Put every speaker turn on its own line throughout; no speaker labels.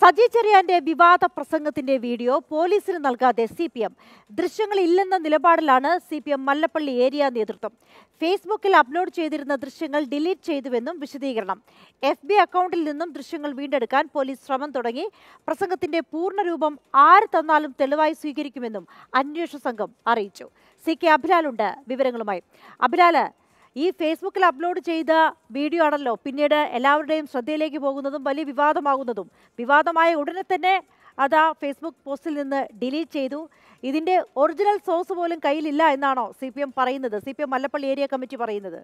സജി ചെറിയാന്റെ വിവാദ പ്രസംഗത്തിന്റെ വീഡിയോ പോലീസിന് നൽകാതെ സി പി എം ദൃശ്യങ്ങളില്ലെന്ന നിലപാടിലാണ് C P M Mallappally area നേതൃത്വം ഫേസ്ബുക്കിൽ അപ്ലോഡ് ചെയ്തിരുന്ന ദൃശ്യങ്ങൾ ഡിലീറ്റ് ചെയ്തുവെന്നും വിശദീകരണം എഫ് ബി അക്കൗണ്ടിൽ നിന്നും ദൃശ്യങ്ങൾ വീണ്ടെടുക്കാൻ പോലീസ് ശ്രമം തുടങ്ങി പ്രസംഗത്തിന്റെ പൂർണ്ണരൂപം ആര് തന്നാലും തെളിവായി സ്വീകരിക്കുമെന്നും അന്വേഷണ സംഘം അറിയിച്ചു സി കെ അഭിലാലുണ്ട് വിവരങ്ങളുമായി അഭിലാല് ഈ ഫേസ്ബുക്കിൽ അപ്ലോഡ് ചെയ്ത വീഡിയോ ആണല്ലോ പിന്നീട് എല്ലാവരുടെയും ശ്രദ്ധയിലേക്ക് പോകുന്നതും വലിയ വിവാദമാകുന്നതും വിവാദമായ ഉടനെ തന്നെ അത് ആ ഫേസ്ബുക്ക് പോസ്റ്റിൽ നിന്ന് ഡിലീറ്റ് ചെയ്തു ഇതിന്റെ ഒറിജിനൽ സോഴ്സ് പോലും കയ്യിലില്ല എന്നാണോ സി പി എം പറയുന്നത് C P M Mallappally area committee പറയുന്നത്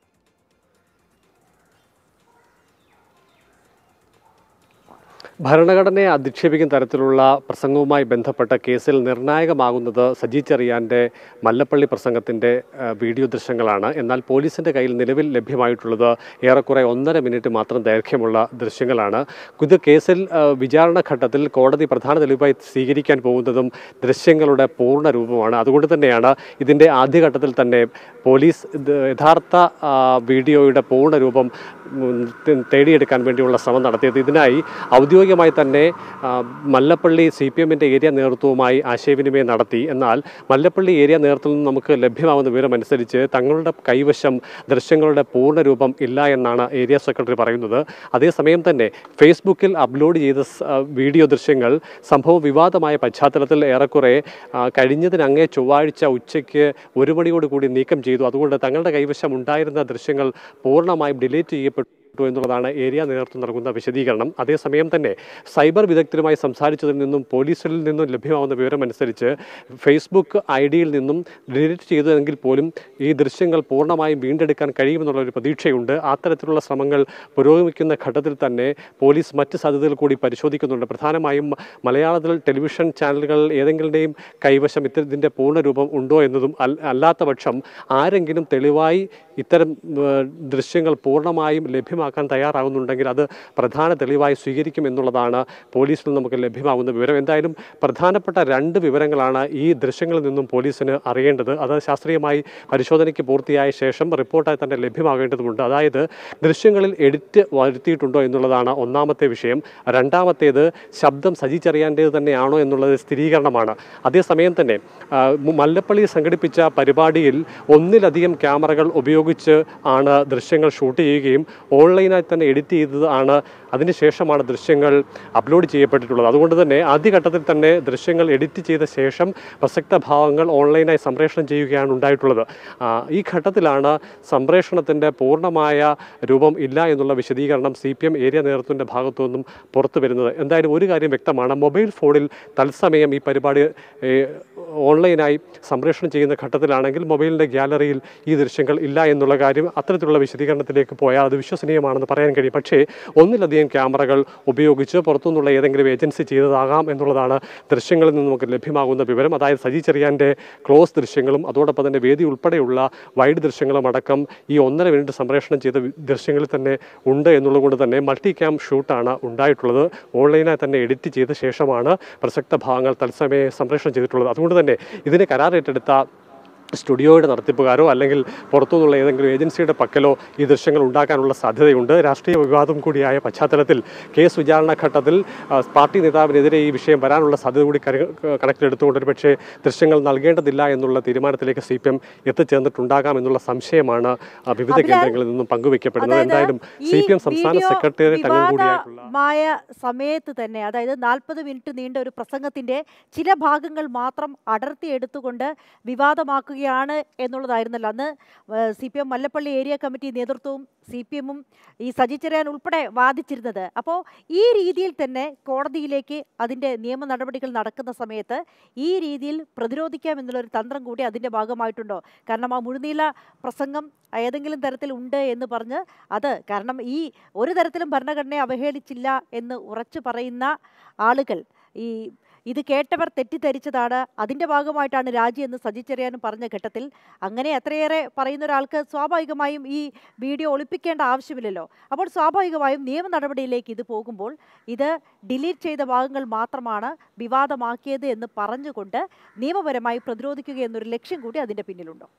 ഭരണഘടനയെ അധിക്ഷേപിക്കുന്ന തരത്തിലുള്ള പ്രസംഗവുമായി ബന്ധപ്പെട്ട കേസിൽ നിർണായകമാകുന്നത് സജി ചെറിയാന്റെ മല്ലപ്പള്ളി പ്രസംഗത്തിന്റെ ആ, വീഡിയോ ദൃശ്യങ്ങളാണ് എന്നാൽ പോലീസിന്റെ കയ്യിൽ നിലവിൽ ലഭ്യമായിട്ടുള്ളത് ഏറെക്കുറെ ഒന്നര മിനിറ്റ് മാത്രം ദൈർഘ്യമുള്ള ദൃശ്യങ്ങളാണ് ഇത് കേസിൽ ആ, വിചാരണ ഘട്ടത്തിൽ കോടതി പ്രധാന തെളിവായി സ്വീകരിക്കാൻ പോകുന്നതും ദൃശ്യങ്ങളുടെ പൂർണ്ണ രൂപമാണ് അതുകൊണ്ട് തന്നെയാണ് ഇതിന്റെ ആദ്യഘട്ടത്തിൽ തന്നെ പോലീസ് ഇത് യഥാർത്ഥ ആ, വീഡിയോയുടെ പൂർണ്ണ രൂപം ഉം, തെ- തേടിയെടുക്കാൻ വേണ്ടിയുള്ള ശ്രമം നടത്തിയത് ഇതിനായി ഔദ്യോഗികമായി തന്നെ ആ, മല്ലപ്പള്ളി സി പി എമ്മിൻ്റെ ഏരിയ നേതൃത്വവുമായി ആശയവിനിമയം നടത്തി എന്നാൽ മല്ലപ്പള്ളി ഏരിയ നേതൃത്വത്തിൽ നിന്ന് നമുക്ക് ലഭ്യമാകുന്ന വിവരം അനുസരിച്ച് തങ്ങളുടെ കൈവശം ദൃശ്യങ്ങളുടെ പൂർണ്ണ രൂപം ഇല്ല എന്നാണ് ഏരിയ സെക്രട്ടറി പറയുന്നത് അതേസമയം തന്നെ ഫേസ്ബുക്കിൽ അപ്ലോഡ് ചെയ്ത സ്- ആ, വീഡിയോ ദൃശ്യങ്ങൾ സംഭവം വിവാദമായ പശ്ചാത്തലത്തിൽ ഏറെക്കുറെ ആ, കഴിഞ്ഞതിനങ്ങേ ചൊവ്വാഴ്ച ഉച്ചയ്ക്ക് ഒരു മണിയോട് കൂടി നീക്കം ചെയ്തു അതുകൊണ്ട് തങ്ങളുടെ കൈവശം ഉണ്ടായിരുന്ന ദൃശ്യങ്ങൾ പൂർണ്ണമായും ഡിലീറ്റ് ചെയ്യപ്പെട്ടു എന്നുള്ളതാണ് ഏരിയ നേതൃത്വം നൽകുന്ന വിശദീകരണം അതേസമയം തന്നെ സൈബർ വിദഗ്ധരുമായി സംസാരിച്ചതിൽ നിന്നും പോലീസിൽ നിന്നും ലഭ്യമാവുന്ന വിവരമനുസരിച്ച് ഫേസ്ബുക്ക് ഐ ഡിയിൽ നിന്നും ഡിലീറ്റ് ചെയ്തതെങ്കിൽ പോലും ഈ ദൃശ്യങ്ങൾ പൂർണ്ണമായും വീണ്ടെടുക്കാൻ കഴിയുമെന്നുള്ള ഒരു പ്രതീക്ഷയുണ്ട് അത്തരത്തിലുള്ള ശ്രമങ്ങൾ പുരോഗമിക്കുന്ന ഘട്ടത്തിൽ തന്നെ പോലീസ് മറ്റ് സാധ്യതകൾ കൂടി പരിശോധിക്കുന്നുണ്ട് പ്രധാനമായും മലയാളത്തിൽ ടെലിവിഷൻ ചാനലുകൾ ഏതെങ്കിലുടെയും കൈവശം ഇത്തരത്തിൻ്റെ പൂർണ്ണ രൂപം ഉണ്ടോ എന്നതും അൽ- അല്ലാത്ത പക്ഷം ആരെങ്കിലും തെളിവായി ഇത്തരം ഏഹ്, ദൃശ്യങ്ങൾ പൂർണ്ണമായും ലഭ്യമാക്കാൻ തയ്യാറാകുന്നുണ്ടെങ്കിൽ അത് പ്രധാന തെളിവായി സ്വീകരിക്കും എന്നുള്ളതാണ് പോലീസിൽ നമുക്ക് ലഭ്യമാകുന്ന വിവരം എന്തായാലും പ്രധാനപ്പെട്ട രണ്ട് വിവരങ്ങളാണ് ഈ ദൃശ്യങ്ങളിൽ നിന്നും പോലീസിന് അറിയേണ്ടത് അത് ശാസ്ത്രീയമായി പരിശോധനയ്ക്ക് പൂർത്തിയായ ശേഷം റിപ്പോർട്ടായി തന്നെ ലഭ്യമാകേണ്ടതുണ്ട് അതായത് ദൃശ്യങ്ങളിൽ എഡിറ്റ് വരുത്തിയിട്ടുണ്ടോ എന്നുള്ളതാണ് ഒന്നാമത്തെ വിഷയം രണ്ടാമത്തേത് ശബ്ദം സജി ചെറിയാൻ്റേത് തന്നെയാണോ എന്നുള്ളത് സ്ഥിരീകരണമാണ് അതേസമയം തന്നെ ആ, മു- മല്ലപ്പള്ളി സംഘടിപ്പിച്ച പരിപാടിയിൽ ഒന്നിലധികം ക്യാമറകൾ ഉപയോഗിച്ച് ആണ് ദൃശ്യങ്ങൾ ഷൂട്ട് ചെയ്യുകയും ഓൺലൈനായി തന്നെ എഡിറ്റ് ചെയ്തത് ആണ് അതിനുശേഷമാണ് ദൃശ്യങ്ങൾ അപ്ലോഡ് ചെയ്യപ്പെട്ടിട്ടുള്ളത് അതുകൊണ്ട് തന്നെ ആദ്യഘട്ടത്തിൽ തന്നെ ദൃശ്യങ്ങൾ എഡിറ്റ് ചെയ്ത ശേഷം പ്രസക്ത ഭാഗങ്ങൾ ഓൺലൈനായി സംപ്രേഷണം ചെയ്യുകയാണ് ഉണ്ടായിട്ടുള്ളത് ആ, ഈ ഘട്ടത്തിലാണ് സംപ്രേഷണത്തിൻ്റെ പൂർണ്ണമായ രൂപം ഇല്ല എന്നുള്ള വിശദീകരണം സി പി എം ഏരിയ നേതൃത്വത്തിൻ്റെ ഭാഗത്തു നിന്നും പുറത്തു വരുന്നത് എന്തായാലും ഒരു കാര്യം വ്യക്തമാണ് മൊബൈൽ ഫോണിൽ തത്സമയം ഈ പരിപാടി ഏ, ഓൺലൈനായി സംപ്രേഷണം ചെയ്യുന്ന ഘട്ടത്തിലാണെങ്കിൽ മൊബൈലിൻ്റെ ഗ്യാലറിയിൽ ഈ ദൃശ്യങ്ങൾ ഇല്ല എന്നുള്ള കാര്യം അത്തരത്തിലുള്ള വിശദീകരണത്തിലേക്ക് പോയാൽ അത് വിശ്വസനീയമാണെന്ന് പറയാൻ കഴിയും പക്ഷേ ഒന്നിലധികം ക്യാമറകൾ ഉപയോഗിച്ച് പുറത്തുനിന്നുള്ള ഏതെങ്കിലും ഏജൻസി ചെയ്തതാകാം എന്നുള്ളതാണ് ദൃശ്യങ്ങളിൽ നിന്ന് നമുക്ക് ലഭ്യമാകുന്ന വിവരം അതായത് സജി ചെറിയാൻ്റെ ക്ലോസ് ദൃശ്യങ്ങളും അതോടൊപ്പം തന്നെ വേദി ഉൾപ്പെടെയുള്ള വൈഡ് ദൃശ്യങ്ങളും അടക്കം ഈ ഒന്നര മിനിറ്റ് സംപ്രേഷണം ചെയ്ത വി- ദൃശ്യങ്ങളിൽ തന്നെ ഉണ്ട് എന്നുള്ളത് കൊണ്ട് തന്നെ മൾട്ടി ക്യാം ഷൂട്ടാണ് ഉണ്ടായിട്ടുള്ളത് ഓൺലൈനായി തന്നെ എഡിറ്റ് ചെയ്ത ശേഷമാണ് പ്രസക്ത ഭാഗങ്ങൾ തത്സമയം സംപ്രേഷണം ചെയ്തിട്ടുള്ളത് അതുകൊണ്ട് തന്നെ ഇതിന് കരാർ ഏറ്റെടുത്ത സ്റ്റുഡിയോയുടെ നടത്തിപ്പുകാരോ അല്ലെങ്കിൽ പുറത്തുനിന്നുള്ള ഏതെങ്കിലും ഏജൻസിയുടെ പക്കലോ ഈ ദൃശ്യങ്ങൾ ഉണ്ടാക്കാനുള്ള സാധ്യതയുണ്ട് രാഷ്ട്രീയ വിവാദം കൂടിയായ പശ്ചാത്തലത്തിൽ കേസ് വിചാരണ ഘട്ടത്തിൽ ആ, പാർട്ടി നേതാവിനെതിരെ ഈ വിഷയം വരാനുള്ള സാധ്യത കൂടി കരു- കണക്കിലെടുത്തുകൊണ്ട് ഒരു പക്ഷേ ദൃശ്യങ്ങൾ നൽകേണ്ടതില്ല എന്നുള്ള തീരുമാനത്തിലേക്ക് സി പി എം എത്തിച്ചേർന്നിട്ടുണ്ടാകാം എന്നുള്ള സംശയമാണ് ആ, വിവിധ
അഭിലാൽ,
കേന്ദ്രങ്ങളിൽ നിന്നും പങ്കുവയ്ക്കപ്പെടുന്നത് എന്തായാലും സി പി എം സംസ്ഥാന
വീഡിയോ
സെക്രട്ടേറിയറ്റ് അംഗം കൂടിയായിട്ടുള്ള
വിവാദമായ സമയത്ത് തന്നെ അതായത് നാൽപ്പത് മിനിറ്റ് നീണ്ട ഒരു പ്രസംഗത്തിന്റെ ചില ഭാഗങ്ങൾ മാത്രം അടർത്തി എടുത്തുകൊണ്ട് വിവാദമാക്കുകയാണ് എന്നുള്ളതായിരുന്നല്ലോ അന്ന് C P M Mallappally area committee നേതൃത്വവും സി പി എമ്മും ഈ സജി ചെറിയാൻ ഉൾപ്പെടെ വാദിച്ചിരുന്നത് അപ്പോൾ ഈ രീതിയിൽ തന്നെ കോടതിയിലേക്ക് അതിൻ്റെ നിയമ നടപടികൾ നടക്കുന്ന സമയത്ത് ഈ രീതിയിൽ പ്രതിരോധിക്കാം എന്നുള്ളൊരു തന്ത്രം കൂടി അതിൻ്റെ ഭാഗമായിട്ടുണ്ടോ കാരണം ആ മുഴുനീള പ്രസംഗം ഏതെങ്കിലും തരത്തിൽ ഉണ്ട് എന്ന് പറഞ്ഞ് അത് കാരണം ഈ ഒരു തരത്തിലും ഭരണഘടനയെ അവഹേളിച്ചില്ല എന്ന് ഉറച്ചു പറയുന്ന ആളുകൾ ഈ ഇത് കേട്ടവർ തെറ്റിദ്ധരിച്ചതാണ് അതിൻ്റെ ഭാഗമായിട്ടാണ് രാജി എന്ന് സജി ചെറിയാനും പറഞ്ഞ ഘട്ടത്തിൽ അങ്ങനെ അത്രയേറെ പറയുന്ന ഒരാൾക്ക് സ്വാഭാവികമായും ഈ വീഡിയോ ഒളിപ്പിക്കേണ്ട ആവശ്യമില്ലല്ലോ അപ്പോൾ സ്വാഭാവികമായും നിയമ നടപടിയിലേക്ക് ഇത് പോകുമ്പോൾ ഇത് ഡിലീറ്റ് ചെയ്ത ഭാഗങ്ങൾ മാത്രമാണ് വിവാദമാക്കിയത് എന്ന് പറഞ്ഞുകൊണ്ട് നിയമപരമായി പ്രതിരോധിക്കുക എന്നൊരു ലക്ഷ്യം കൂടി അതിൻ്റെ പിന്നിലുണ്ടോ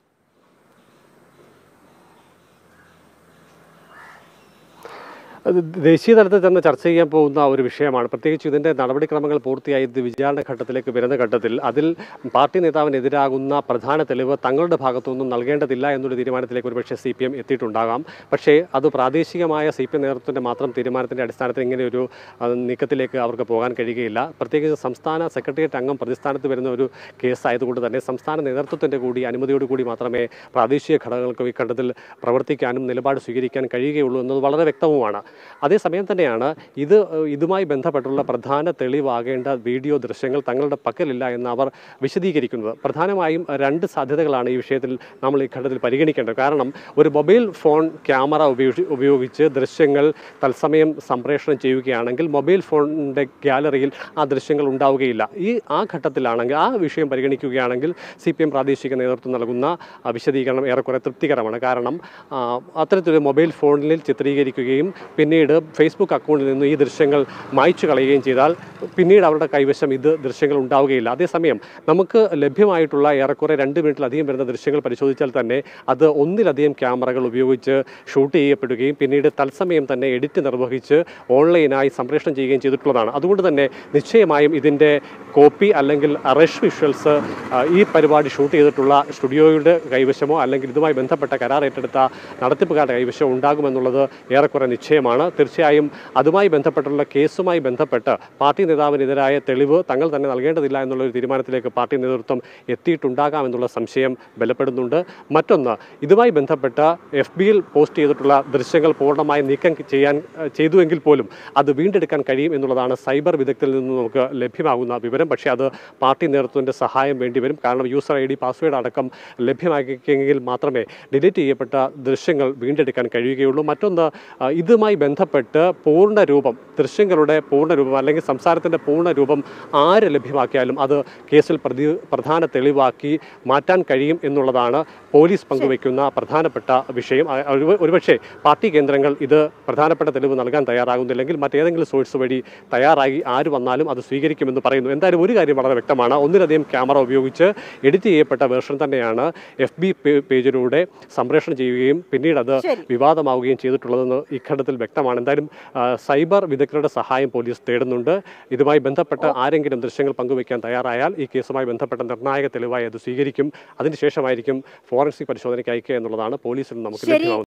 അത് ദേശീയ തലത്തിൽ തന്നെ ചർച്ച ചെയ്യാൻ പോകുന്ന ഒരു വിഷയമാണ് പ്രത്യേകിച്ച് ഇതിന്റെ നടപടിക്രമങ്ങൾ പൂർത്തിയായി ഇത് വിചാരണ ഘട്ടത്തിലേക്ക് വരുന്ന ഘട്ടത്തിൽ അതിൽ പാർട്ടി നേതാവിനെതിരാകുന്ന പ്രധാന തെളിവ് തങ്ങളുടെ ഭാഗത്തുനിന്നും നൽകേണ്ടതില്ല എന്നൊരു തീരുമാനത്തിലേക്ക് ഒരുപക്ഷെ സി പി എം എത്തിയിട്ടുണ്ടാകാം പക്ഷേ അത് പ്രാദേശികമായ സി പി എം നേതൃത്വത്തിന്റെ മാത്രം തീരുമാനത്തിന്റെ അടിസ്ഥാനത്തിൽ ഇങ്ങനെ ഒരു ആ, നീക്കത്തിലേക്ക് അവർക്ക് പോകാൻ കഴിയുകയില്ല പ്രത്യേകിച്ച് സംസ്ഥാന സെക്രട്ടേറിയറ്റ് അംഗം പ്രതിസ്ഥാനത്ത് വരുന്ന ഒരു കേസായതുകൊണ്ട് തന്നെ സംസ്ഥാന നേതൃത്വത്തിന്റെ കൂടി അനുമതിയോടുകൂടി മാത്രമേ പ്രാദേശിക ഘടകങ്ങൾക്ക് ഈ ഘട്ടത്തിൽ പ്രവർത്തിക്കാനും നിലപാട് സ്വീകരിക്കാൻ കഴിയുകയുള്ളൂ എന്നത് വളരെ വ്യക്തവുമാണ് അതേസമയം തന്നെയാണ് ഇത് ഏഹ്, ഇതുമായി ബന്ധപ്പെട്ടുള്ള പ്രധാന തെളിവാകേണ്ട വീഡിയോ ദൃശ്യങ്ങൾ തങ്ങളുടെ പക്കലില്ല എന്ന് അവർ വിശദീകരിക്കുന്നത് പ്രധാനമായും രണ്ട് സാധ്യതകളാണ് ഈ വിഷയത്തിൽ നമ്മൾ ഈ ഘട്ടത്തിൽ പരിഗണിക്കേണ്ടത് കാരണം ഒരു മൊബൈൽ ഫോൺ ക്യാമറ ഉപയോഗി ഉപയോഗിച്ച് ദൃശ്യങ്ങൾ തത്സമയം സംപ്രേഷണം ചെയ്യുകയാണെങ്കിൽ മൊബൈൽ ഫോണിൻ്റെ ഗ്യാലറിയിൽ ആ ദൃശ്യങ്ങൾ ഉണ്ടാവുകയില്ല ഈ ആ ഘട്ടത്തിലാണെങ്കിൽ ആ വിഷയം പരിഗണിക്കുകയാണെങ്കിൽ സി പി എം പ്രാദേശിക നേതൃത്വം നൽകുന്ന ആ, വിശദീകരണം ഏറെക്കുറെ തൃപ്തികരമാണ് കാരണം ആ, അത്തരത്തിലൊരു മൊബൈൽ ഫോണിൽ ചിത്രീകരിക്കുകയും പിന്നീട് ഫേസ്ബുക്ക് അക്കൗണ്ടിൽ നിന്ന് ഈ ദൃശ്യങ്ങൾ മായ്ച്ചു കളയുകയും ചെയ്താൽ പിന്നീട് അവരുടെ കൈവശം ഇത് ദൃശ്യങ്ങൾ ഉണ്ടാവുകയില്ല അതേസമയം നമുക്ക് ലഭ്യമായിട്ടുള്ള ഏറെക്കുറെ രണ്ട് മിനിറ്റിലധികം വരുന്ന ദൃശ്യങ്ങൾ പരിശോധിച്ചാൽ തന്നെ അത് ഒന്നിലധികം ക്യാമറകൾ ഉപയോഗിച്ച് ഷൂട്ട് ചെയ്യപ്പെടുകയും പിന്നീട് തത്സമയം തന്നെ എഡിറ്റ് നിർവഹിച്ച് ഓൺലൈനായി സംപ്രേഷണം ചെയ്യുകയും ചെയ്തിട്ടുള്ളതാണ് അതുകൊണ്ട് തന്നെ നിശ്ചയമായും ഇതിൻ്റെ കോപ്പി അല്ലെങ്കിൽ റഷ് വിഷ്വൽസ് ഈ പരിപാടി ഷൂട്ട് ചെയ്തിട്ടുള്ള സ്റ്റുഡിയോയുടെ കൈവശമോ അല്ലെങ്കിൽ ഇതുമായി ബന്ധപ്പെട്ട കരാർ ഏറ്റെടുത്ത നടത്തിപ്പുകാരുടെ കൈവശമോ ഉണ്ടാകുമെന്നുള്ളത് ഏറെക്കുറെ നിശ്ചയമാണ് തീർച്ചയായും അതുമായി ബന്ധപ്പെട്ടുള്ള കേസുമായി ബന്ധപ്പെട്ട് പാർട്ടി നേതാവിനെതിരായ തെളിവ് തങ്ങൾ തന്നെ നൽകേണ്ടതില്ല എന്നുള്ള ഒരു തീരുമാനത്തിലേക്ക് പാർട്ടി നേതൃത്വം എത്തിയിട്ടുണ്ടാകാം എന്നുള്ള സംശയം ബലപ്പെടുന്നുണ്ട് മറ്റൊന്ന് ഇതുമായി ബന്ധപ്പെട്ട എഫ് ബിയിൽ പോസ്റ്റ് ചെയ്തിട്ടുള്ള ദൃശ്യങ്ങൾ പൂർണ്ണമായി നീക്കം ചെയ്യാൻ ഏഹ്, ചെയ്തുവെങ്കിൽ പോലും അത് വീണ്ടെടുക്കാൻ കഴിയും എന്നുള്ളതാണ് സൈബർ വിദഗ്ധരിൽ നിന്ന് നമുക്ക് ലഭ്യമാകുന്ന വിവരം പക്ഷേ അത് പാർട്ടി നേതൃത്വത്തിൻ്റെ സഹായം വേണ്ടിവരും കാരണം യൂസർ ഐ ഡി പാസ്വേഡ് അടക്കം ലഭ്യമാക്കിയെങ്കിൽ മാത്രമേ ഡിലീറ്റ് ചെയ്യപ്പെട്ട ദൃശ്യങ്ങൾ വീണ്ടെടുക്കാൻ കഴിയുകയുള്ളൂ മറ്റൊന്ന് ആ, ഇതുമായി ബന്ധപ്പെട്ട് പൂർണ്ണ രൂപം ദൃശ്യങ്ങളുടെ പൂർണ്ണ രൂപം അല്ലെങ്കിൽ സംസാരത്തിൻ്റെ പൂർണ്ണ രൂപം ആര് ലഭ്യമാക്കിയാലും അത് കേസിൽ പ്രതി പ്രധാന തെളിവാക്കി മാറ്റാൻ കഴിയും എന്നുള്ളതാണ് പോലീസ് പങ്കുവയ്ക്കുന്ന പ്രധാനപ്പെട്ട വിഷയം ആ, ഒരു- ഒരുപക്ഷെ പാർട്ടി കേന്ദ്രങ്ങൾ ഇത് പ്രധാനപ്പെട്ട തെളിവ് നൽകാൻ തയ്യാറാകുന്നില്ലെങ്കിൽ മറ്റേതെങ്കിലും സോഴ്സ് വഴി തയ്യാറായി ആര് വന്നാലും അത് സ്വീകരിക്കുമെന്ന് പറയുന്നു എന്തായാലും ഒരു കാര്യം വളരെ വ്യക്തമാണ് ഒന്നിലധികം ക്യാമറ ഉപയോഗിച്ച് എഡിറ്റ് ചെയ്യപ്പെട്ട വേർഷൻ തന്നെയാണ് എഫ് ബി പേജിലൂടെ സംപ്രേഷണം ചെയ്യുകയും പിന്നീട് അത്
ശരി.
വിവാദമാവുകയും ചെയ്തിട്ടുള്ളതെന്ന് ഇഘട്ടത്തിൽ വ്യക്തമാണ് എന്തായാലും ആ, സൈബർ വിദഗ്ധരുടെ സഹായം പോലീസ് തേടുന്നുണ്ട് ഇതുമായി ബന്ധപ്പെട്ട ആരെങ്കിലും ദൃശ്യങ്ങൾ പങ്കുവയ്ക്കാൻ തയ്യാറായാൽ ഈ കേസുമായി ബന്ധപ്പെട്ട നിർണായക തെളിവായി അത് സ്വീകരിക്കും അതിനുശേഷമായിരിക്കും ഫോറൻസിക് പരിശോധനയ്ക്ക് അയക്കുക എന്നുള്ളതാണ് പോലീസിൽ നമുക്ക്
ശരി
ലഭ്യമാവുന്നത്